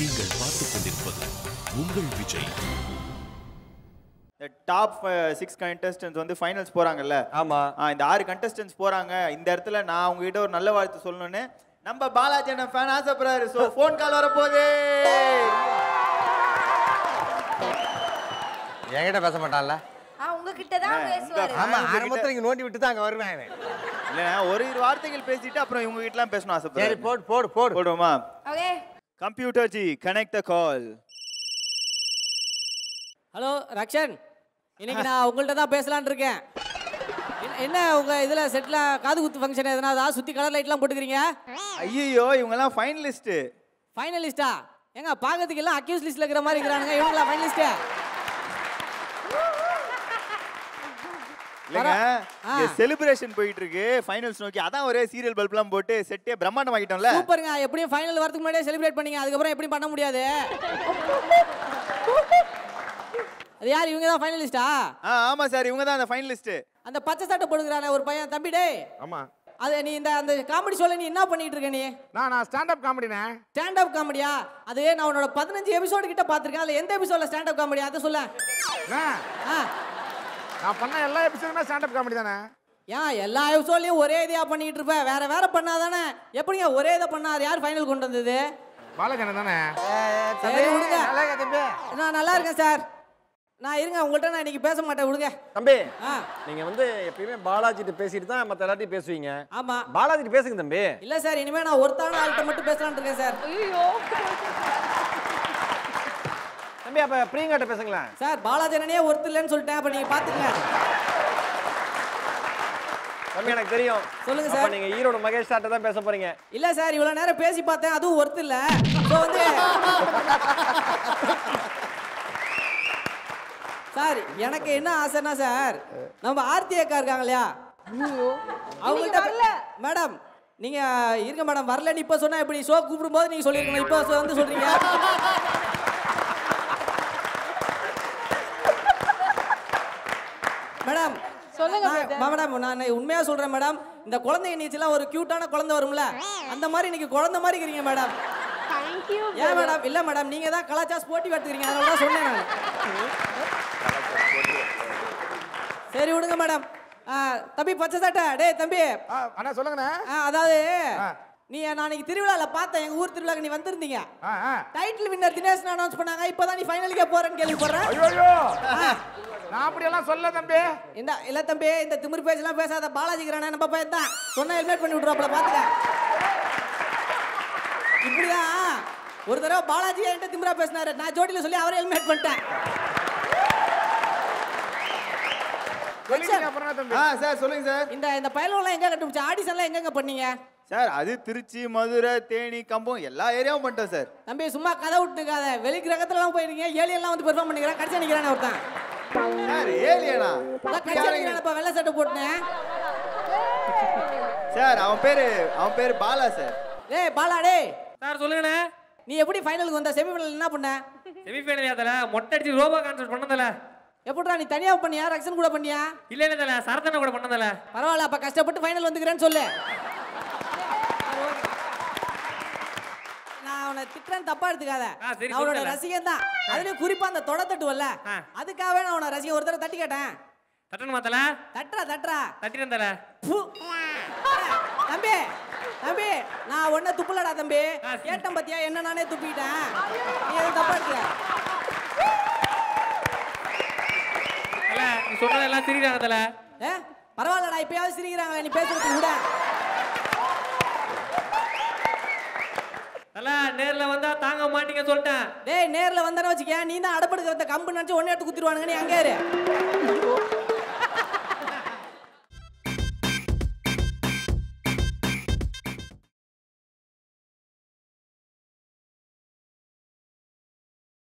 நீங்கள் பார்த்துக் கொண்டிருப்பது உங்கள் விஜய் இந்த டாப் சிக்ஸ் கண்டஸ்டன்ஸ் வந்து ஃபைனல்ஸ் போறாங்கல்ல ஆமா ஆ, இந்த ஆறு கண்டஸ்டன்ஸ் போறாங்க இந்த இடத்துல நான் உங்ககிட்ட ஒரு நல்ல வாழ்த்து சொல்லணும்னு நம்ம பாலாஜி அண்ணன் ஃபேன் ஆசைப்படுறாரு ஸோ ஃபோன் கால் வரப்போகுது என்கிட்ட பேச மாட்டான்ல ஆ உங்ககிட்ட தான் பேசுவாரு ஆமா ஆரம்பத்துல இங்க நோண்டி விட்டு தான் அங்க வருவேன் அவன். இல்லைண்ணா ஒரு இரு வார்த்தைகள் பேசிட்டு அப்புறம் இவங்க கிட்டலாம் பேசணும் சரி ஆசைப்படுறாரு போடு போடு போடு போடுவோமா okay computer ji connect the call hello Rakshan இன்னைக்கு நான் உங்கள்கிட்ட தான் பேசலாம்னு இருக்கேன் என்ன- என்ன உங்க இதுல செட்ல காது குத்து ஃபங்க்ஷன் எதனா அதான் சுத்தி கலர் லைட்லாம் போட்டுக்கிறீங்க ஐயோ இவங்கெல்லாம் ஃபைனலிஸ்ட் ஃபைனலிஸ்டா ஏங்க பார்க்கறதுக்கு எல்லாம் அக்யூஸ் லிஸ்ட்ல இருக்கிற மாதிரி இருக்கிறானுங்க இவங்களா ஃபைனலிஸ்ட் இல்லைங்க ஆ. செலிப்ரேஷன் போயிட்டு இருக்கு ஃபைனல்ஸ் நோக்கி அதான் ஒரே சீரியல் பல்ப்லாம் போட்டு செட்டே பிரம்மாண்டம் ஆகிட்டோம்ல சூப்பருங்க எப்படியும் ஃபைனல் வரதுக்கு முன்னாடியே செலிப்ரேட் பண்ணீங்க அதுக்கப்புறம் எப்படி பண்ண முடியாது அது யார் இவங்க தான் ஃபைனலிஸ்டா ஆ ஆமா சார் இவங்க தான் அந்த ஃபைனலிஸ்ட் அந்த பச்சை சட்டை போடுங்கிறானே ஒரு பையன் தம்பி டேய் ஆமா அது நீ இந்த அந்த காமெடி ஷோல நீ என்ன பண்ணிட்டு இருக்க நீ நான் நான் ஸ்டாண்டப் காமெடினே ஸ்டாண்ட் அப் காமெடியா அது நான் உன்னோட பதினஞ்சு எபிசோடு கிட்ட பார்த்திருக்கேன் அதுல எந்த எபிசோட்ல ஸ்டாண்ட் அப் காமெடி அதை சொல்ல ஆ நான் பண்ண எல்லா எபிசோடுமே ஸ்டாண்டப் காமெடி தானே ஏன் எல்லா எபிசோட்லயும் ஒரே இதையா பண்ணிக்கிட்டு இருப்ப வேற வேற பண்ணாதானே எப்படிங்க ஒரே இதை பண்ணா அது யார் ஃபைனல் கொண்டு வந்தது பாலகண்ணன் தானே சரி விடுங்க நல்லா இருக்கா தம்பி நான் நல்லா இருக்கேன் சார் நான் இருங்க உங்கள்கிட்ட நான் இன்னைக்கு பேச மாட்டேன் விடுங்க தம்பி ஆ நீங்க வந்து எப்பயுமே பாலாஜிட்டு பேசிட்டு தான் மத்த எல்லாத்தையும் பேசுவீங்க ஆமா பாலாஜிட்டு பேசுங்க தம்பி இல்ல சார் இனிமே நான் ஒருத்தான ஆள்கிட்ட மட்டும் பேசலாம்னு இருக்கேன் சார் தம்பி அப்ப பிரியங்காட்ட பேசுங்களேன் சார் பாலாஜனனே ஒருத்தர் இல்லைன்னு சொல்லிட்டேன் அப்ப நீங்க பாத்துங்க தம்பி எனக்கு தெரியும் சொல்லுங்க அப்ப சார் நீங்க ஈரோடு மகேஷ் சார்ட்ட தான் பேச போறீங்க இல்ல சார் இவ்வளவு நேரம் பேசி பார்த்தேன் அதுவும் ஒருத்தர் இல்ல ஸோ வந்து சார் எனக்கு என்ன ஆசைன்னா சார் நம்ம ஆர்த்தி அக்கா இருக்காங்க இல்லையா அவங்கள்ட்ட மேடம் நீங்க இருங்க மேடம் வரலன்னு இப்ப சொன்னா இப்படி ஷோ கூப்பிடும் போது நீங்க சொல்லிருக்கணும் இப்போ வந்து சொல்றீங்க மேடம் சொல்லுங்க நான் மேடம் நான் உண்மையா சொல்றேன் மேடம் இந்த குழந்தைங்க நீச்சலாம் ஒரு கியூட்டான குழந்தை வரும்ல அந்த மாதிரி இன்னைக்கு குழந்தை மாதிரி இருக்கிறீங்க மேடம் தேங்க்யூ ஏன் மேடம் இல்ல மேடம் நீங்க தான் கலாச்சார போட்டி எடுத்துக்கிறீங்க அதனால தான் சொன்னேன் நான் சரி விடுங்க மேடம் ஆ, தம்பி பச்சை சட்டை டேய் தம்பி ஆ, அண்ணா சொல்லுங்கண்ணே ஆ, அதாவது ஆ. நீ நான் அன்னைக்கு திருவிழால பார்த்தேன் எங்க ஊர் திருவிழாக்கு நீ வந்திருந்தீங்க ஆ ஆ டைட்டில் வின்னர் தினேஷ் அனௌன்ஸ் பண்ணாங்க இப்பதான் நீ ஃபைனலுக்கே போறேன்னு கேள்விப்படுறேன் ஐயோ ஐயோ நான் அப்படியெல்லாம் சொல்ல தம்பி இந்த இல்ல தம்பி இந்த திமிரு பேச்செல்லாம் பேசாத பாலாஜிக்கிறானே நம்ம பையன் தான் சொன்னா ஹெல்மெட் பண்ணி விட்ருவாப்ல பாத்துக்க இப்படிதான் ஒரு தடவை பாலாஜி என்கிட்ட திமிரா பேசினாரு நான் ஜோடியில சொல்லி அவரே ஹெல்மெட் பண்ணிட்டேன் சொல்லிட்டீங்க அப்புறம் என்ன தம்பி ஆ சார் சொல்லுங்க சார் இந்த இந்த பயலெல்லாம் எங்க கண்டுபிடிச்சு ஆடிஷன்லாம் எங்கெங்க பண்ணீங்க சார் அது திருச்சி மதுரை தேனி கம்பம் எல்லா ஏரியாவும் பண்ணிட்டோம் சார் தம்பி சும்மா கதை விட்டுக்காத வெளி கிரகத்துலலாம் போயிருக்கீங்க ஏலியெல்லாம் வந்து பெர்ஃபார்ம் பண்ணிக்கிறேன் கடைசி நிக்கிறானே ஒருத்தன் சார் ஏலியனா அதான் கடைசி நிக்கிறானப்பா வெள்ளை சட்டை போட்டுனேன் சார் அவன் பேரு அவன் பேரு பாலா சார் டேய் பாலா டேய் சார் சொல்லுங்கண்ணே நீ எப்படி ஃபைனலுக்கு வந்த செமிஃபைனல் என்ன பண்ண செமிஃபைனல் யாத்தல மொட்டை அடிச்சு ரோபோ கான்சர்ட் பண்ணதில்ல எப்படிடா நீ தனியா பண்ணியா ரக்ஷன் கூட பண்ணியா இல்ல இல்ல தல சரத்தனை கூட பண்ணதில்ல பரவாயில்ல அப்ப கஷ்டப்பட்டு ஃபைனல் வந்துக்கிறேன்னு சொல்லு நான் அவனை திட்டுறேன்னு தப்பா எடுத்துக்காத ஆ, சரி, நான் அவனோட சொல்லுங்க. ரசிகன் தான் அதுலயும் குறிப்பா அந்த தொட தட்டுவல்ல ஆ. அதுக்காகவே நான் அவனை ரசிகன் ஒரு தடவை தட்டி கேட்டேன் தட்டணுமா தல தட்டுறா தட்டுறா தட்டிட்டேன் தல ஃபு. தம்பி தம்பி நான் ஒன்ன துப்புலடா தம்பி ஆ, சரி. கேட்டேன் பாத்தியா என்ன நானே துப்பிட்டேன் நீ எதுவும் தப்பா எடுத்துக்க தல நீ சொல்றதெல்லாம் சிரிக்கிறாங்க தல ஏ பரவாயில்லடா இப்பயாவது சிரிக்கிறாங்களே நீ பேசுறது கூட தல நேர்ல வந்தா தாங்க மாட்டீங்க சொல்லிட்டேன் டேய் நேர்ல வந்தானே வச்சுக்க நீ தான் அடப்படுக்கிறத கம்பு நினைச்சு ஒன்னே எடுத்து குத்திடுவானுங்க நீ அங்கே இரு